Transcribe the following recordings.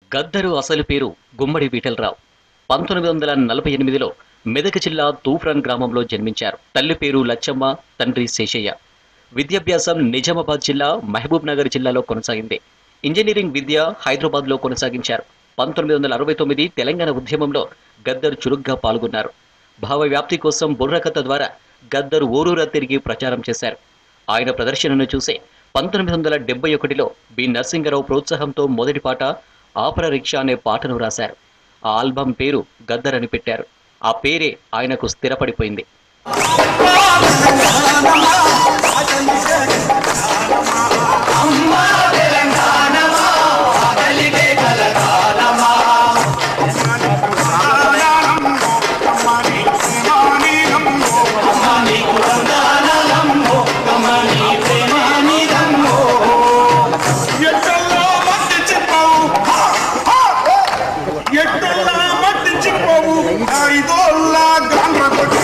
గద్దరు అసలు పేరు గుమ్మడి వీటలరావు పంతొమ్మిది వందల నలభై ఎనిమిదిలో మెదక్ జిల్లా తూఫ్రాన్ గ్రామంలో జన్మించారు తల్లి పేరు లచ్చమ్మ తండ్రి శేషయ్య విద్యాభ్యాసం నిజామాబాద్ జిల్లా మహబూబ్ నగర్ జిల్లాలో కొనసాగింది ఇంజనీరింగ్ విద్య హైదరాబాద్లో కొనసాగించారు పంతొమ్మిది వందల అరవై తొమ్మిది తెలంగాణ ఉద్యమంలో గద్దర్ చురుగ్గా పాల్గొన్నారు భావ వ్యాప్తి కోసం బుర్రకథ ద్వారా గద్దర్ ఊరూరా తిరిగి ప్రచారం చేశారు ఆయన ప్రదర్శనను చూసి పంతొమ్మిది వందల డెబ్బై ఒకటిలో బి నరసింగరావు ప్రోత్సాహంతో మొదటి పాట ఆపర రిక్షా అనే పాటను రాశారు ఆ ఆల్బం పేరు గద్దర్ అని పెట్టారు ఆ పేరే ఆయనకు స్థిరపడిపోయింది ఎట్టల్లా మట్టించిపోవు ఎట్టల్లా మట్టించిపోవు ఐదోళ్ళ గాండ్ర కొట్టి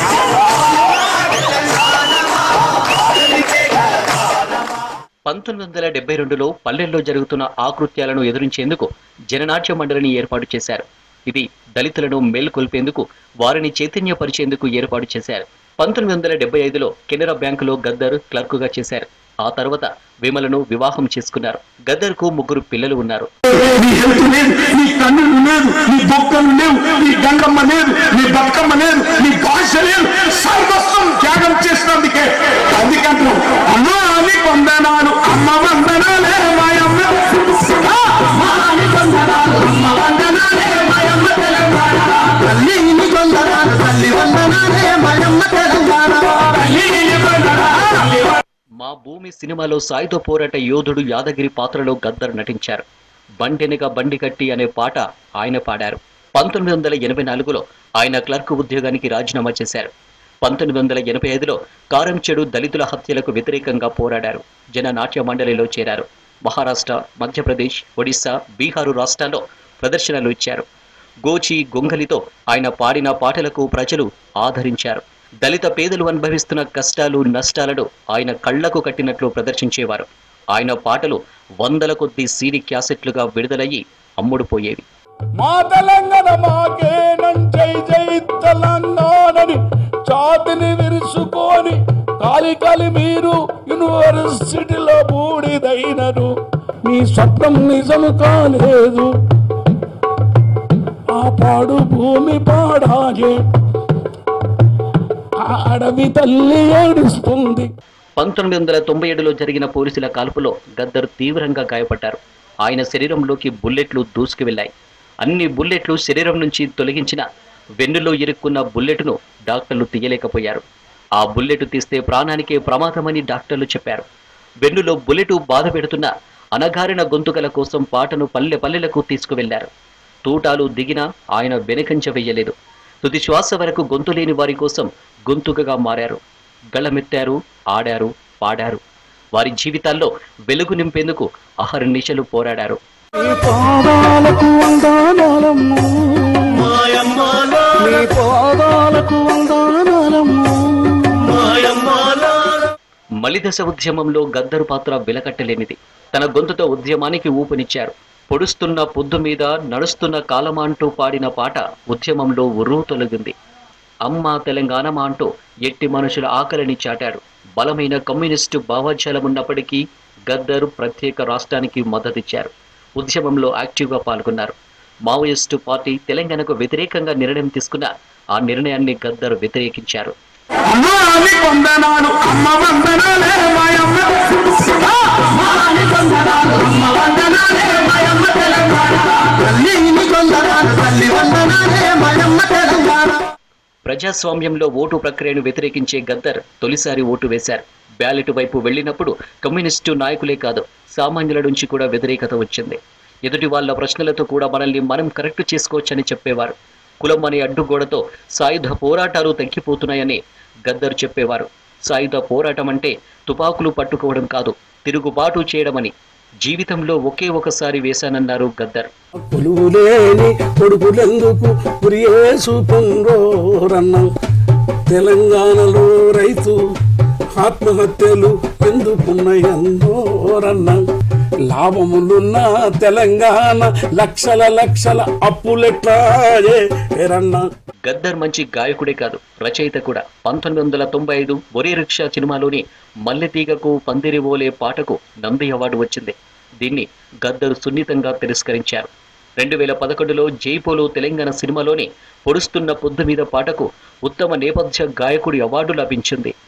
పంతొమ్మిది వందల డెబ్బై రెండులో పల్లెల్లో జరుగుతున్న ఆకృత్యాలను ఎదురించేందుకు జననాట్య మండలిని ఏర్పాటు చేశారు ఇది దళితులను మేల్కొల్పేందుకు వారిని చైతన్యపరిచేందుకు ఏర్పాటు చేశారు పంతొమ్మిది వందల డెబ్బై ఐదులో కెనరా బ్యాంకులో గద్దర్ క్లర్కుగా చేశారు ఆ తర్వాత విమలను వివాహం చేసుకున్నారు గద్దర్కు ముగ్గురు పిల్లలు ఉన్నారు నీ హెల్త్ లేదు నీ కన్నులు లేదు నీ బొక్కలు లేవు నీ గంగమ్మ లేదు నీ బతుకమ్మ లేదు నీ భాష లేదు సర్వస్వం త్యాగం చేసినందుకే అందుకంటున్నావు అమ్మా అని వందనాలు అమ్మ వందనాలే మాయమ్మ ఆ, అమ్మా అని వందనాలు, అమ్మ వందనాలే మాయమ్మ తెలంగాణ. తల్లి నీ వందనాలు, తల్లి వందనాలే మాయమ్మ తెలంగాణ. తల్లి నీ వందనాలు, తల్లి వందనాలు. మా భూమి సినిమాలో సాయుధ పోరాట యోధుడు యాదగిరి పాత్రలో గద్దర్ నటించారు బండెనక బండి కట్టి అనే పాట ఆయన పాడారు పంతొమ్మిది వందల ఎనభై నాలుగులో ఆయన క్లర్క్ ఉద్యోగానికి రాజీనామా చేశారు పంతొమ్మిది వందల ఎనభై ఐదులో కారంచెడు దళితుల హత్యలకు వ్యతిరేకంగా పోరాడారు జన నాట్య మండలిలో చేరారు మహారాష్ట్ర మధ్యప్రదేశ్ ఒడిశా బీహారు రాష్ట్రాల్లో ప్రదర్శనలు ఇచ్చారు గోచి గొంగలితో ఆయన పాడిన పాటలకు ప్రజలు ఆదరించారు దళిత పేదలు అనుభవిస్తున్న కష్టాలు నష్టాలను ఆయన కళ్లకు కట్టినట్లు ప్రదర్శించేవారు ఆయన పాటలు వందల కొద్ది సీడీ క్యాసెట్లుగా విడుదలయ్యి అమ్ముడుపోయేవి మా తెలంగాణ మాకేనం జై జై తెలంగాణని చాతిని విరుచుకొని కాలి కాలి మీరు యూనివర్సిటీలో బూడిదైనరు మీ స్వప్నం నిజం కాలేదు ఆ పాడు భూమి పాడాయే ఆ అడవి తల్లి ఏడుస్తుంది పంతొమ్మిది వందల తొంభై ఏడులో జరిగిన పోలీసుల కాల్పులో గద్దర్ తీవ్రంగా గాయపడ్డారు ఆయన శరీరంలోకి బుల్లెట్లు దూసుకు వెళ్ళాయి అన్ని బుల్లెట్లు శరీరం నుంచి తొలగించిన వెన్నులో ఇరుక్కున్న బుల్లెట్ను డాక్టర్లు తీయలేకపోయారు ఆ బుల్లెట్ తీస్తే ప్రాణానికే ప్రమాదమని డాక్టర్లు చెప్పారు వెన్నులో బుల్లెటు బాధ పెడుతున్న అనగారిన గొంతుకల కోసం పాటను పల్లె పల్లెలకు తీసుకువెళ్లారు తూటాలు దిగినా ఆయన వెనకంజ వెయ్యలేదు తుది శ్వాస వరకు గొంతు లేని వారి కోసం గొంతుకగా మారారు గళమెత్తారు ఆడారు పాడారు వారి జీవితాల్లో వెలుగు నింపేందుకు అహర్నిశలు పోరాడారు నీ పాదాలకు వందనాలమ్ము నీ పాదాలకు వందనాలమ్ము మలిదశ ఉద్యమంలో గద్దరు పాత్ర వెలకట్టలేనిది తన గొంతుతో ఉద్యమానికి ఊపునిచ్చారు పొడుస్తున్న పొద్దు మీద నడుస్తున్న కాలమా అంటూ పాడిన పాట ఉద్యమంలో ఉర్రూ తొలగింది అమ్మ తెలంగాణమా అంటూ ఎట్టి మనుషుల ఆకలిని చాటాడు బలమైన కమ్యూనిస్టు భావజాలం ఉన్నప్పటికీ గద్దరు ప్రత్యేక రాష్ట్రానికి మద్దతిచ్చారు ఉద్యమంలో యాక్టివ్గా పాల్గొన్నారు మావోయిస్టు పార్టీ తెలంగాణకు వ్యతిరేకంగా నిర్ణయం తీసుకున్న ఆ నిర్ణయాన్ని గద్దరు వ్యతిరేకించారు అమ్మ అని వందనాలు అమ్మ వందనాలే మాయమ్మ ఆ, అమ్మ అని వందనాలు అమ్మ వందనాలే మాయమ్మ తెలంగాణ తల్లి నీ వందనాలు తల్లి వందనాలే మాయమ్మ తెలంగాణ ప్రజాస్వామ్యంలో ఓటు ప్రక్రియను వ్యతిరేకించే గద్దర్ తొలిసారి ఓటు వేశారు బ్యాలెట్ వైపు వెళ్ళినప్పుడు కమ్యూనిస్టు నాయకులే కాదు సామాన్యుల నుంచి కూడా వ్యతిరేకత వచ్చింది ఎదుటి వాళ్ళ ప్రశ్నలతో కూడా మనల్ని మనం కరెక్ట్ చేసుకోవచ్చని చెప్పేవారు కులం అనే అడ్డుగోడతో సాయుధ పోరాటాలు తగ్గిపోతున్నాయని గద్దర్ చెప్పేవారు సాయుధ పోరాటం అంటే తుపాకులు పట్టుకోవడం కాదు తిరుగుబాటు చేయడమని జీవితంలో ఒకే ఒకసారి వేశానన్నారు గద్దర్ కొలువులేని కొడుకులెందుకు పురియేసుకుంగోరన్నం తెలంగాణలో రైతు ఆత్మహత్యలు ఎందుకున్నాయన్నోరన్నం లాభములున్న తెలంగాణ లక్షల లక్షల అప్పులెట్లాయే ఎరన్నా గద్దర్ మంచి గాయకుడే కాదు రచయిత కూడా పంతొమ్మిది వందల తొంభై ఐదు ఒరే రిక్షా సినిమాలోని మల్లెతీగకు పందిరివోలే పాటకు నంది అవార్డు వచ్చింది దీన్ని గద్దర్ సున్నితంగా తిరస్కరించారు రెండు వేల పదకొండులో జైపోలో తెలంగాణ సినిమాలోని పొడుస్తున్న పొద్దు మీద పాటకు ఉత్తమ నేపథ్య గాయకుడి అవార్డు లభించింది